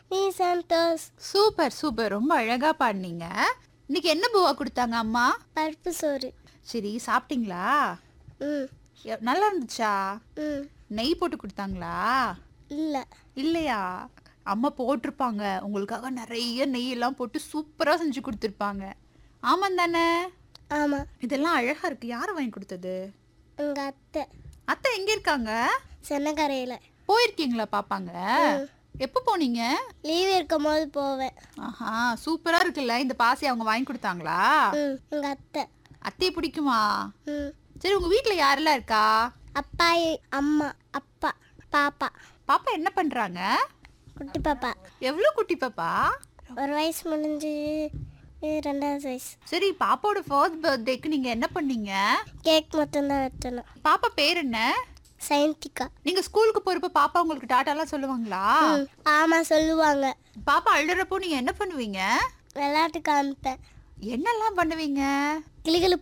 நீ Santhosh super super ரொம்ப அழகா பாடினீங்க இன்னைக்கு என்ன பூவா கொடுத்தாங்க அம்மா பருப்பு சோறு சரி சாப்பிட்டீங்களா ம் எ- நல்லா இருந்துச்சா ம் நெய் போட்டு கொடுத்தாங்களா இல்லை இல்லையா அம்மா போட்டிருப்பாங்க உங்களுக்காக நிறைய நெய் எல்லாம் போட்டு சூப்பரா செஞ்சு கொடுத்துருப்பாங்க ஆமாம் தானே ஆமாம் இதெல்லாம் அழகா இருக்கு யார் வாங்கி கொடுத்தது எங்கள் அத்தை அத்தை எங்க இருக்காங்க சென்னக்கரையில் போயிருக்கீங்களா பாப்பாங்க எப்போ போனீங்க லீவ் இருக்கும் போது போவேன் ஆஹா சூப்பரா இருக்குல்ல இந்த பாசி அவங்க வாங்கி கொடுத்தாங்களா ம் எங்கள் அத்தை அத்தையை பிடிக்குமா ம் சரி உங்க வீட்ல யாரெல்லாம் இருக்கா அப்பா அம்மா அப்பா பாப்பா பாப்பா என்ன பண்றாங்க குட்டி பாப்பா எவ்வளவு குட்டி பாப்பா ஒரு வயசு முடிஞ்சு இது ரெண்டாவது வயசு சரி பாப்பாவோட ஃபர்ஸ்ட் பர்த்டேக்கு நீங்க என்ன பண்ணீங்க கேக் மட்டும்தான் வெட்டணும் பாப்பா பேர் என்ன சயின்டிக்கா நீங்க ஸ்கூலுக்கு போறப்ப பாப்பா உங்களுக்கு டாட்டாலாம் சொல்லுவாங்களா ம் ஆமாம் சொல்லுவாங்க பாப்பா அழுறப்போ நீங்க என்ன பண்ணுவீங்க விளையாட்டு காமிப்பேன் என்னெல்லாம் பண்ணுவீங்க கிளிகளு